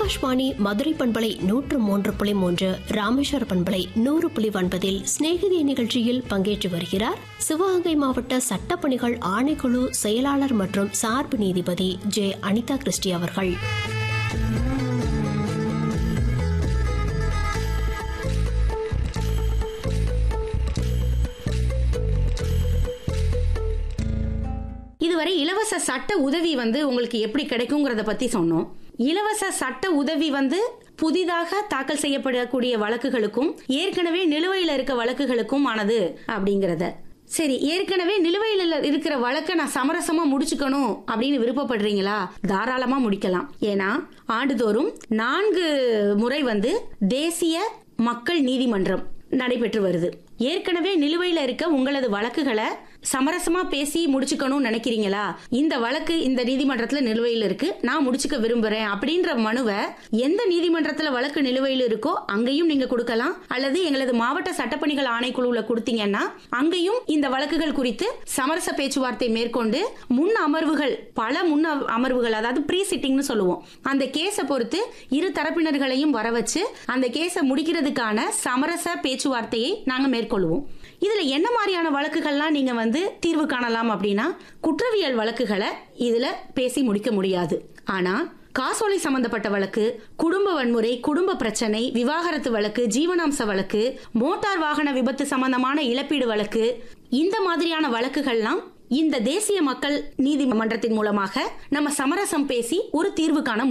ஆகாஷ்வாணி மதுரை பண்பலை நூற்று மூன்று புள்ளி மூன்று ராமேஸ்வர பண்பலை நூறு புள்ளி ஒன்பதில் சிநேகிதி நிகழ்ச்சியில் பங்கேற்று வருகிறார் சிவகங்கை மாவட்ட சட்டப்பணிகள் ஆணைக்குழு செயலாளர் மற்றும் சார்பு நீதிபதி ஜே அனிதா கிறிஸ்டி அவர்கள் இதுவரை இலவச சட்ட உதவி வந்து உங்களுக்கு எப்படி கிடைக்குங்கிறத பத்தி சொன்னோம் இலவச சட்ட உதவி வந்து புதிதாக தாக்கல் செய்யப்படக்கூடிய வழக்குகளுக்கும் ஏற்கனவே நிலுவையில் இருக்க வழக்குகளுக்கும் ஆனது அப்படிங்கறத சரி ஏற்கனவே நிலுவையில் இருக்கிற வழக்கை நான் சமரசமா முடிச்சுக்கணும் அப்படின்னு விருப்பப்படுறீங்களா தாராளமா முடிக்கலாம் ஏன்னா ஆண்டுதோறும் நான்கு முறை வந்து தேசிய மக்கள் நீதிமன்றம் நடைபெற்று வருது ஏற்கனவே நிலுவையில் இருக்க உங்களது வழக்குகளை சமரசமா பேசி முடிச்சுக்கணும்னு நினைக்கிறீங்களா இந்த வழக்கு இந்த நீதிமன்றத்துல நிலுவையில் இருக்கு நான் முடிச்சுக்க விரும்புறேன் அப்படின்ற மனுவை எந்த நீதிமன்றத்துல வழக்கு நிலுவையில் இருக்கோ அங்கேயும் நீங்க கொடுக்கலாம் அல்லது எங்களது மாவட்ட சட்டப்பணிகள் ஆணைக்குழுல கொடுத்தீங்கன்னா அங்கேயும் இந்த வழக்குகள் குறித்து சமரச பேச்சுவார்த்தை மேற்கொண்டு முன் அமர்வுகள் பல முன் அம- அமர்வுகள் அதாவது ப்ரீ சிட்டிங்னு சொல்லுவோம் அந்த கேஸை பொறுத்து இரு தரப்பினர்களையும் வர வச்சு அந்த கேஸை முடிக்கிறதுக்கான சமரச பேச்சுவார்த்தையை நாங்க மேற்கொள்வோம் இதுல என்ன மாதிரியான வழக்குகள்லாம் நீங்க வந்து தீர்வு காணலாம் அப்படின்னா குற்றவியல் வழக்குகளை இதுல பேசி முடிக்க முடியாது ஆனா காசோலை சம்பந்தப்பட்ட வழக்கு குடும்ப வன்முறை குடும்ப பிரச்சனை விவாகரத்து வழக்கு ஜீவனாம்ச வழக்கு மோட்டார் வாகன விபத்து சம்பந்தமான இழப்பீடு வழக்கு இந்த மாதிரியான வழக்குகள்லாம் இந்த தேசிய மக்கள் நீதிமன்றத்தின் மூலமாக நம்ம சமரசம் பேசி ஒரு தீர்வு காண